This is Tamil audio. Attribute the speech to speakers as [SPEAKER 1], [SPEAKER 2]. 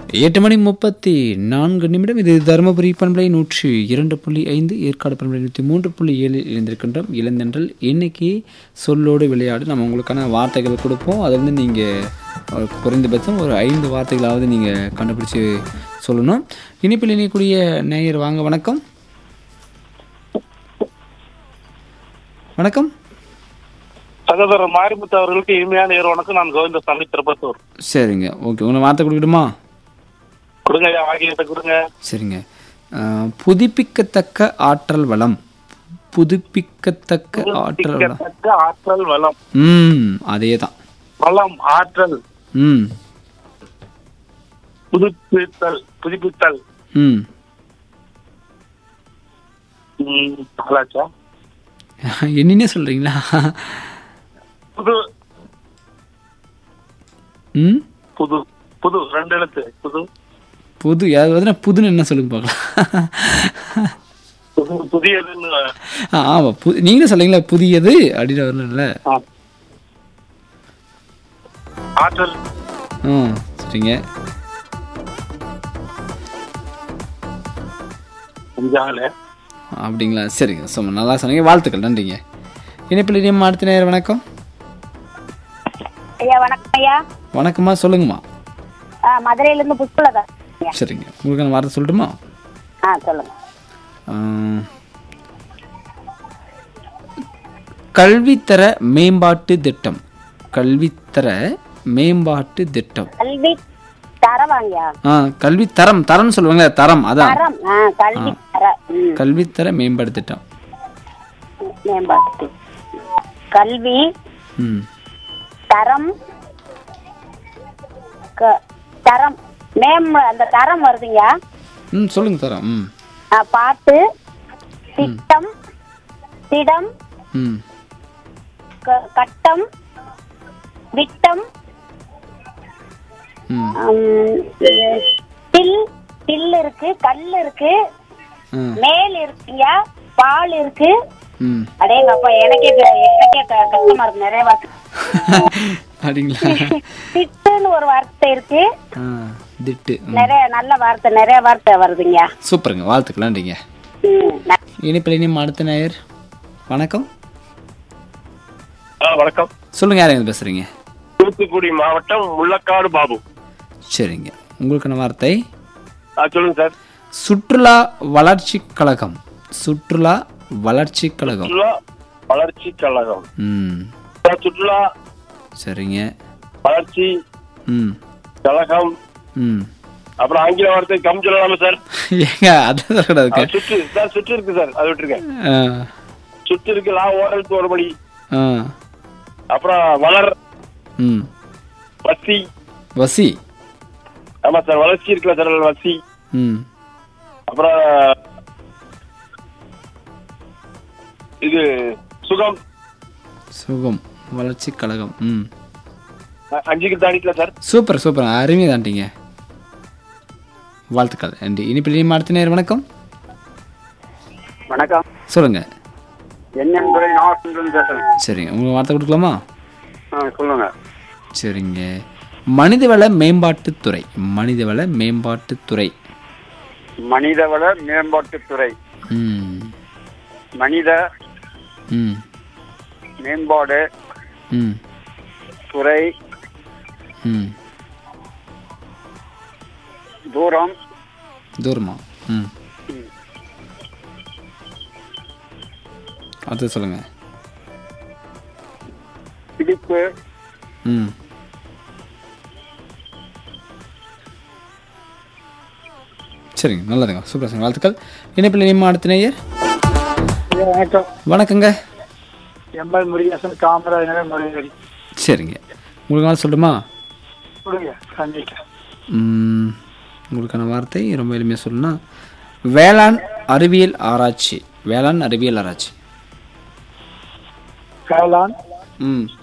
[SPEAKER 1] எட்டு மணி முப்பத்தி நான்கு நிமிடம் இது தருமபுரி பண்பலை நூற்றி இரண்டு புள்ளி ஐந்து ஏற்காடு பண்பலை நூற்றி மூன்று புள்ளி ஏழில் இணைந்திருக்கின்றோம் இளந்தென்றல் இன்னைக்கு சொல்லோடு விளையாடு நம்ம உங்களுக்கான வார்த்தைகள் கொடுப்போம் அது வந்து நீங்கள் குறைந்தபட்சம் ஒரு ஐந்து வார்த்தைகளாவது நீங்கள் கண்டுபிடிச்சு சொல்லணும் இனிப்பில் இணையக்கூடிய நேயர் வாங்க வணக்கம் வணக்கம்
[SPEAKER 2] சகோதரர் மாரிமுத்து அவர்களுக்கு இனிமையான நேர் வணக்கம் நான் கோவிந்தசாமி திருப்பத்தூர்
[SPEAKER 1] சரிங்க ஓகே உங்களை வார்த்தை கொடுக்கணுமா
[SPEAKER 2] கொடுங்க ஐயா வாங்கியத்தை கொடுங்க
[SPEAKER 1] சரிங்க அஹ், புதுப்பிக்கத்தக்க ஆற்றல் வளம் புதுப்பிக்கத்தக்க ஆற்றல் வளம்
[SPEAKER 2] புதுப்பிக்கத்தக்க ஆற்றல் வளம்
[SPEAKER 1] ம் அதே தான்
[SPEAKER 2] வளம் ஆற்றல்
[SPEAKER 1] ம்
[SPEAKER 2] புதுப்பித்தல் புதுப்பித்தல்
[SPEAKER 1] ம்
[SPEAKER 2] ம், நல்லாச்சா
[SPEAKER 1] என்னன்னே சொல்கிறீங்களா
[SPEAKER 2] புது
[SPEAKER 1] ம்
[SPEAKER 2] புது புது ரெண்டு எழுத்து புது
[SPEAKER 1] புது அதாவது புதுன்னு என்ன சொல்லுங்க பார்க்கலாம்
[SPEAKER 2] புது புதியதுன்னு
[SPEAKER 1] ஆ, ஆமாம் புது நீங்களே சொல்றீங்களா புதியது அப்படின்னு வரல
[SPEAKER 2] ஆ. ஆற்றல்
[SPEAKER 1] ம் சரிங்க
[SPEAKER 2] அஞ்சால
[SPEAKER 1] அப்படிங்களா சரிங்க சும்மா நல்லா சொன்னீங்க வாழ்த்துக்கள் நன்றிங்க இணைப்பில் இனியும் அடுத்த நேரம் வணக்கம்
[SPEAKER 3] ஐயா வணக்கம் ஐயா
[SPEAKER 1] வணக்கம்மா சொல்லுங்கம்மா
[SPEAKER 3] ஆ, மதுரையிலேருந்து புஷ்பலதா ஐயா
[SPEAKER 1] சரிங்க உங்களுக்கான வார்த்தை சொல்லட்டுமா
[SPEAKER 3] ஆ சொல்லுங்க
[SPEAKER 1] ஆஹ், கல்வித்தர மேம்பாட்டு திட்டம் கல்வித்தர மேம்பாட்டு திட்டம்
[SPEAKER 3] கல்வி தரவாங்கயா
[SPEAKER 1] ஆ கல்வி தரம் தரம்னு சொல்லுவாங்களே தரம் அதான்
[SPEAKER 3] தரம் ஆ கல்வி தர ம்
[SPEAKER 1] கல்வித்தர மேம்பாட்டு திட்டம்
[SPEAKER 3] மேம்பாட்டு கல்வி
[SPEAKER 1] ம்
[SPEAKER 3] தரம் க- தரம் மேம் அந்த தரம் வருதுங்க
[SPEAKER 1] ம் சொல்லுங்க தரம் ம்
[SPEAKER 3] ஆ, பாட்டு திட்டம் திடம்
[SPEAKER 1] ம்
[SPEAKER 3] க- கட்டம் விட்டம்
[SPEAKER 1] ம்
[SPEAKER 3] ம், தில் தில் இருக்கு கல் இருக்கு
[SPEAKER 1] ம்
[SPEAKER 3] மேல் இருக்குங்க பால் இருக்கு
[SPEAKER 1] ம்
[SPEAKER 3] அடேங்கப்பா எனக்கே க- எனக்கே க- கஷ்டமா இருக்கு நிறைய வார்த்தை
[SPEAKER 1] அப்படிங்களா
[SPEAKER 3] திட்டுன்னு ஒரு வார்த்தை இருக்கு
[SPEAKER 1] ஆ திட்டு ம்.
[SPEAKER 3] நிறைய நல்ல வார்த்தை நிறைய வார்த்தை வருதுங்க
[SPEAKER 1] சூப்பருங்க வாழ்த்துக்கள் நன்றிங்க
[SPEAKER 3] ம், ந-
[SPEAKER 1] இனிப்பில் இனியும் அடுத்த நேயர் வணக்கம்
[SPEAKER 2] ஆ, வணக்கம்
[SPEAKER 1] சொல்லுங்க யாருங்க பேசுறீங்க
[SPEAKER 2] தூத்துக்குடி மாவட்டம் முள்ளக்காடு பாபு
[SPEAKER 1] சரிங்க உங்களுக்கான வார்த்தை
[SPEAKER 2] ஆ, சொல்லுங்க சார்
[SPEAKER 1] சுற்றுலா வளர்ச்சி கழகம் சுற்றுலா வளர்ச்சி கழகம்
[SPEAKER 2] சுற்றுலா வளர்ச்சி கழகம்
[SPEAKER 1] ம்
[SPEAKER 2] சார், சுற்றுலா
[SPEAKER 1] சரிங்க
[SPEAKER 2] வளர்ச்சி
[SPEAKER 1] ம்
[SPEAKER 2] கழகம்
[SPEAKER 1] ம்
[SPEAKER 2] அப்புறம் ஆங்கில வார்த்தை கம் சொல்லலாமா சார்
[SPEAKER 1] ஏங்க அதான்
[SPEAKER 2] ஆ,
[SPEAKER 1] சொல்லக்கூடாது
[SPEAKER 2] சுற்று சார் சுற்று இருக்கு சார் அது விட்டுருக்கேன்
[SPEAKER 1] ஆ
[SPEAKER 2] சுற்று இருக்கு லா ஓரல் தோறுபடி
[SPEAKER 1] ஆ
[SPEAKER 2] அப்புறம் வளர்
[SPEAKER 1] ம்
[SPEAKER 2] வசி
[SPEAKER 1] வசி
[SPEAKER 2] ஆமா சார் வளர்ச்சி இருக்குல்ல சார் வசி
[SPEAKER 1] ம்
[SPEAKER 2] அப்புறம் இது சுகம்
[SPEAKER 1] சுகம் வளர்ச்சி கழகம் ம்
[SPEAKER 2] அ- அஞ்சுக்கு தாண்டிக்கல சார்
[SPEAKER 1] சூப்பர் சூப்பர் அருமையாக தாண்டிங்க வாழ்த்துக்கள் நன்றி இனிப்பில் இனியும் அடுத்த நேரம் வணக்கம்
[SPEAKER 4] வணக்கம்
[SPEAKER 1] சொல்லுங்க
[SPEAKER 4] என்எம் துறை நாகசுந்தரம் பேசுறேன்
[SPEAKER 1] சரிங்க உங்களுக்கு வார்த்தை கொடுக்கலாமா
[SPEAKER 4] ஆ சொல்லுங்க
[SPEAKER 1] சரிங்க மனிதவள மேம்பாட்டுத்துறை மனிதவள மேம்பாட்டுத்துறை
[SPEAKER 4] மனிதவள மேம்பாட்டுத்துறை
[SPEAKER 1] ம்
[SPEAKER 4] மனித
[SPEAKER 1] ம்
[SPEAKER 4] மேம்பாடு
[SPEAKER 1] ம்
[SPEAKER 4] துறை
[SPEAKER 1] ம்
[SPEAKER 4] தூரம்
[SPEAKER 1] தூரமா ம் அடுத்து சொல்லுங்க
[SPEAKER 4] பிடிப்பு
[SPEAKER 1] ம் சரிங்க நல்லதுங்க சூப்பர் சார் வாழ்த்துக்கள் இணைப்பில் இனிமே அடுத்த நேயர்
[SPEAKER 4] வணக்கம்
[SPEAKER 1] வணக்கங்க
[SPEAKER 4] எம்எல் முருகேசன் காமராஜ் நகர் முருகேரி
[SPEAKER 1] சரிங்க உங்களுக்கு நான் சொல்லட்டுமா
[SPEAKER 4] கொடுங்க சந்திக்க
[SPEAKER 1] ம், உங்களுக்கான வார்த்தை ரொம்ப எளிமையாக சொல்லணும்னா வேளாண் அறிவியல் ஆராய்ச்சி வேளாண் அறிவியல் ஆராய்ச்சி
[SPEAKER 4] வேளாண்
[SPEAKER 1] ம்